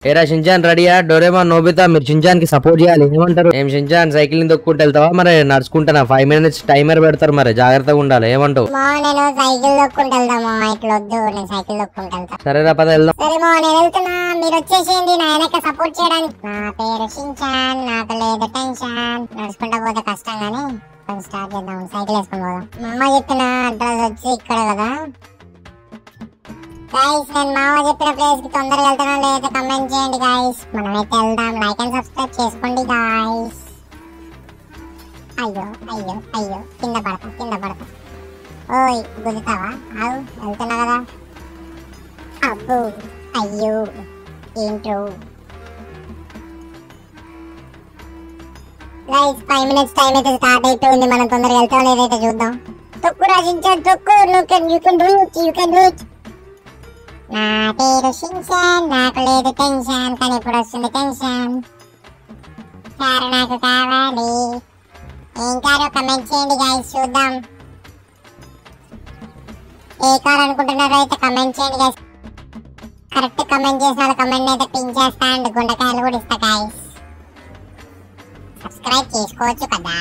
ఏరా షించాన్ రెడీయా Doraemon Nobita మీరు షించాన్ కి సపోర్ట్ చేయాలి ఏమంటారు ఏం షించాన్ సైకిల్ ని దొక్కుంటూ వెళ్తావా మరి నడుచుకుంటానా ఫైవ్ మినిట్స్ టైమర్ పెడతారు మరి జాగ్రత్తగా ఉండాలి ఏమంటావు మా నేను సైకిల్ దొక్కుంటూ వెళ్దామా ఇట్లా వద్దు నేను సైకిల్ దొక్కుంటూ వెళ్తా సరేరా పద వెళ్దాం సరే మా నేను వెళ్తున్నా మీరు వచ్చేసేయండి నా వెనక సపోర్ట్ చేయడానికి నా పేరు షించాన్ నాకు లేదు టెన్షన్ నడుచుకుంటా పోతే కష్టం కానీ కొంచెం స్టార్ట్ చేద్దాం సైకిల్ వేసుకొని పోదాం మా అమ్మ చెప్పిన అడ్రస్ వచ్చి ఇక్కడ కదా గైస్ నేను మామ చెప్పిన ప్లేస్ కి తొందరగా వెళ్తున్నా లేదా కమెంట్ చేయండి గైస్ మనమైతే వెళ్దాం లైక్ అండ్ సబ్స్క్రైబ్ చేసుకోండి గైస్ అయ్యో అయ్యో అయ్యో కింద పడతా కింద పడతా ఓయ్ గుద్దుతావా ఆవు వెళ్తున్నా కదా అబ్బో అయ్యో ఏంటో గైస్ ఫైవ్ మినిట్స్ టైం అయితే స్టార్ట్ అయిపోయింది మనం తొందరగా వెళ్తాం లేదైతే చూద్దాం తొక్కు రాజించాను తొక్కు నువ్వు can you can reach you can reach నా పేరు షిన్చాన్ నాకు లేదు టెన్షన్ కానీ ఇప్పుడు వస్తుంది టెన్షన్ కారు నాకు కావాలి ఏం కారు కమెంట్ చేయండి గైస్ చూద్దాం ఏ కారు అనుకుంటున్నారో అయితే కమెంట్ చేయండి గైస్ కరెక్ట్ కమెంట్ చేసిన వాళ్ళ కమెంట్ అయితే పిన్ చేస్తా అండ్ గుండకాయలు కూడా ఇస్తా గైస్ సబ్స్క్రైబ్ చేసుకోవచ్చు కదా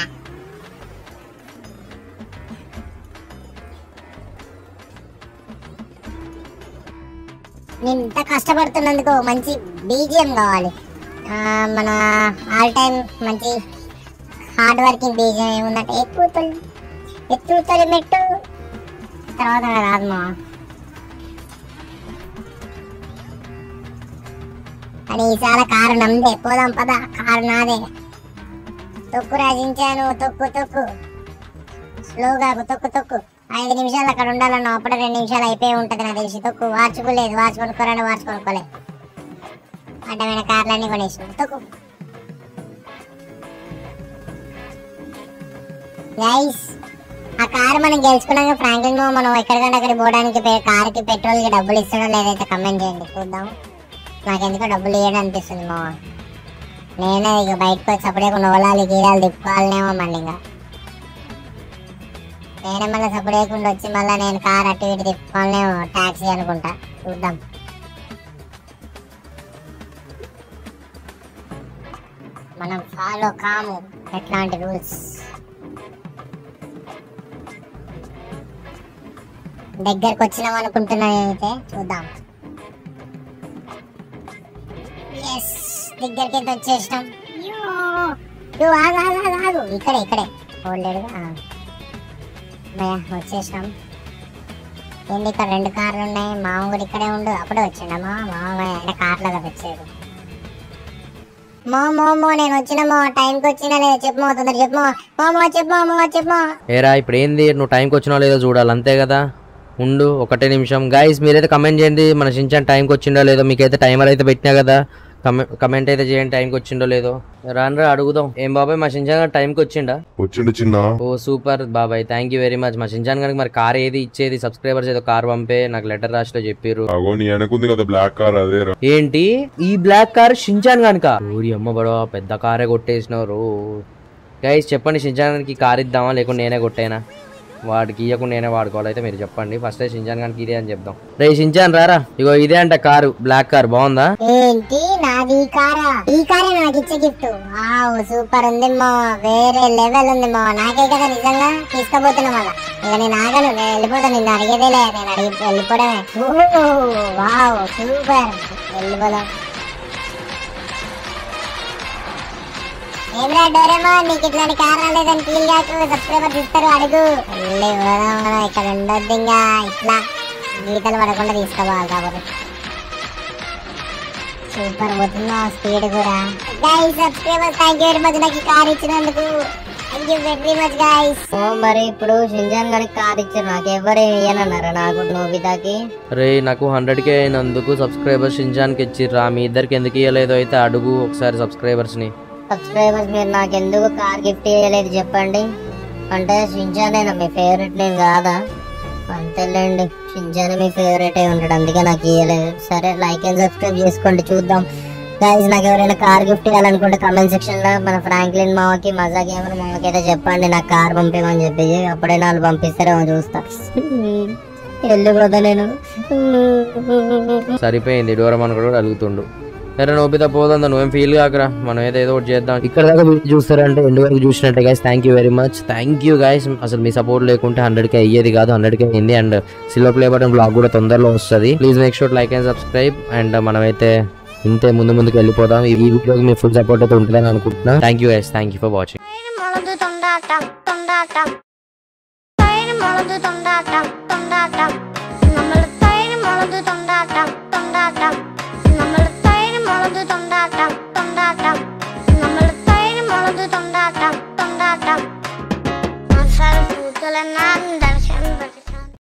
నేను ఇంత కష్టపడుతున్నందుకు మంచి బీజిఎం కావాలి ఆ, మన ఆల్ టైమ్ మంచి హార్డ్ వర్కింగ్ బీజిఎం ఏముందంటే ఎక్కువ తొలి ఎక్కువ తొలి మెట్టు తర్వాత రాదు మా అని ఈసారి కారు నమ్దే పోదాం పద కారు నాదే తొక్కు రాజించాను తొక్కు తొక్కు స్లోగా తొక్కు తొక్కు ఐదు నిమిషాలు అక్కడ ఉండాలన్న అప్పుడే రెండు నిమిషాలు అయిపోయి ఉంటది నాకు తెలిసి తొక్కు వాచుకోలేదు వాచ్ కొనుక్కోరని వాచ్ కొనుక్కోలే అడ్డమైన కార్లన్నీ కొనేసి తొక్కు గైస్ ఆ కారు మనం గెలుచుకున్నాక ఫ్రాంక్లిన్ లో మనం ఎక్కడికంటే అక్కడికి పోవడానికి పే- కారుకి పెట్రోల్ కి డబ్బులు ఇస్తాడో లేదైతే కమెంట్ చేయండి చూద్దాం నాకెందుకో డబ్బులు ఇవ్వడం అనిపిస్తుంది మావా నేనే ఇక బయటకు వచ్చి అప్పుడే కొన్ని ఓలాలి గీరాలు తిప్పాలనేమో మళ్ళీ ఇంకా నేనే మళ్ళీ సపోర్ట్ చేయకుండా వచ్చి మళ్ళీ నేను కార్ అటు ఇటు తిప్పుకోవాలనేమో ట్యాక్సీ అనుకుంటా చూద్దాం మనం ఫాలో కాము ఎట్లాంటి రూల్స్ దగ్గరకు వచ్చినాం అనుకుంటున్నా నేనైతే చూద్దాం ఎస్ దగ్గరికి అయితే వచ్చేసినాం యో, యో, ఆగు, ఆగు, ఆగు, ఆగు. ఇక్కడే ఇక్కడే ఓల్డెడ్ భయ వచ్చేసినాం ఏంటి ఇక్కడ రెండు కార్లు ఉన్నాయి మామ కూడా ఇక్కడే ఉండు అప్పుడే వచ్చిండమ్మా మామ అంటే కార్లో కదా వచ్చేది మో మో మో నేను వచ్చినమో టైంకి వచ్చినా లేదా చెప్పమో తొందర చెప్పమో మో చెప్పమో మో చెప్పమో ఏరా ఇప్పుడు ఏంది నువ్వు టైంకి వచ్చినావు లేదో చూడాలి అంతే కదా ఉండు ఒకటే నిమిషం గైస్ మీరైతే కమెంట్ చేయండి మన షించాన్ టైంకి వచ్చిండో లేదో మీకైతే టైమర్ అయితే పెట్టినా కదా కమెంట్ అయితే చేయండి టైంకి వచ్చిండో లేదో రానరా అడుగుదాం ఏం బాబాయ్ మా షించాన్ గారు టైంకి వచ్చిండా వచ్చిండు చిన్న ఓ సూపర్ బాబాయ్ థ్యాంక్ యూ వెరీ మచ్ మా షించాన్ గారికి మరి కార్ ఏది ఇచ్చేది సబ్స్క్రైబర్స్ ఏదో కార్ పంపే నాకు లెటర్ రాసిలో చెప్పారు అగో నీ వెనకుంది కదా బ్లాక్ కార్ అదే రా ఏంటి ఈ బ్లాక్ కార్ షించాన్ గనుక ఊరి అమ్మ బడవ పెద్ద కారే కొట్టేసినారు గైస్ చెప్పండి షించాన్ గారికి కార్ ఇద్దామా లేకుంటే నేనే కొట్టేనా వాడికి ఇవ్వకుండా నేనే వాడుకోవాలి అయితే మీరు చెప్పండి ఫస్ట్ షించాన్ గారికి ఇదే అని చెప్దాం రే షించాన్ రారా ఇగో ఇదే అంట కారు బ్లాక్ కార్ బాగుందా ఏంటి నాది ఈ కారా ఈ కారే నాకు ఇచ్చే గిఫ్ట్ వావ్ సూపర్ ఉంది మా వేరే లెవెల్ ఉంది మా నాకే కదా నిజంగా తీసుకుపోతున్నా మళ్ళా ఇక నేను ఆగను నేను వెళ్ళిపోతాను నిన్ను అడిగేదేలే నేను అడిగి వెళ్ళిపోవడమే ఓ, వావ్ సూపర్ వెళ్ళిపోదాం ఏమిరా డోరేమో నీకు ఇట్లాంటి కార్ రాలేదని ఫీల్ కాకు సబ్స్క్రైబర్స్ ఇస్తారు అడుగు వెళ్ళి పోదాం మనం ఇక్కడ ఉండొద్దు ఇంకా ఇట్లా గీతలు పడకుండా తీసుకోవాలి కాబట్టి సూపర్ పోతున్నా స్పీడ్ కూడా guys subscribers thank you very much నాకు ఈ కార్ ఇచ్చినందుకు thank you very much guys ఓ మరి ఇప్పుడు షింజాన్ గారికి కార్ ఇచ్చారు నాకు ఎవరు ఇయ్యనన్నారా నాకు నోబితాకి రే నాకు హండ్రెడ్ కే అయినందుకు సబ్స్క్రైబర్స్ షించాన్కి ఇచ్చిర్రా మీ ఇద్దరికి ఎందుకు ఇవ్వలేదో అయితే అడుగు ఒకసారి సబ్స్క్రైబర్స్ని సబ్స్క్రైబర్స్ మీరు నాకు ఎందుకు కార్ గిఫ్ట్ ఇవ్వలేదు చెప్పండి అంటే షింజానేనా మీ ఫేవరెట్ నేను కాదా అంతేలేండి షింజానే మీ ఫేవరెట్ అయి ఉంటాడు అందుకే నాకు ఇవ్వలేదు సరే లైక్ అండ్ సబ్స్క్రైబ్ చేసుకోండి చూద్దాం గైస్ నాకు ఎవరైనా కార్ గిఫ్ట్ ఇవ్వాలనుకుంటే కమెంట్ సెక్షన్ లో మన ఫ్రాంక్లిన్ మామకి మజా గేమర్ మామకి అయితే చెప్పండి నాకు కార్ పంపించమని చెప్పి అప్పుడే వాళ్ళు పంపిస్తారేమో చూస్తా వెళ్ళిపోతా నేను సరిపోయింది డోరమాన్ కూడా అడుగుతుండు సరే నోబితా పోదా నువ్వేం ఫీల్ కాకరా మనం ఏదో ఏదో ఒకటి చేద్దాం ఇక్కడ దాకా వీడియో చూస్తారంటే ఎండ్ వరకు చూసినట్టే guys thank you very much thank you guys అసలు మీ సపోర్ట్ లేకుంటే హండ్రెడ్ కే అయ్యేది కాదు హండ్రెడ్ కే అయింది and silver play button blog కూడా తొందరలో వస్తుంది please make sure like and subscribe and మనమైతే ఇంతే ముందు ముందుకు వెళ్ళిపోదాం ఈ వీడియోకి మీ ఫుల్ సపోర్ట్ అయితే ఉంటుందని అనుకుంటున్నా thank you guys thank you for watching మొలదు తొండాటం తొండాటం తైరు మొలదు తొండాటం తొండాటం நம்மள தயிர் முளது தொண்டாட்டம் தொண்டாட்டம்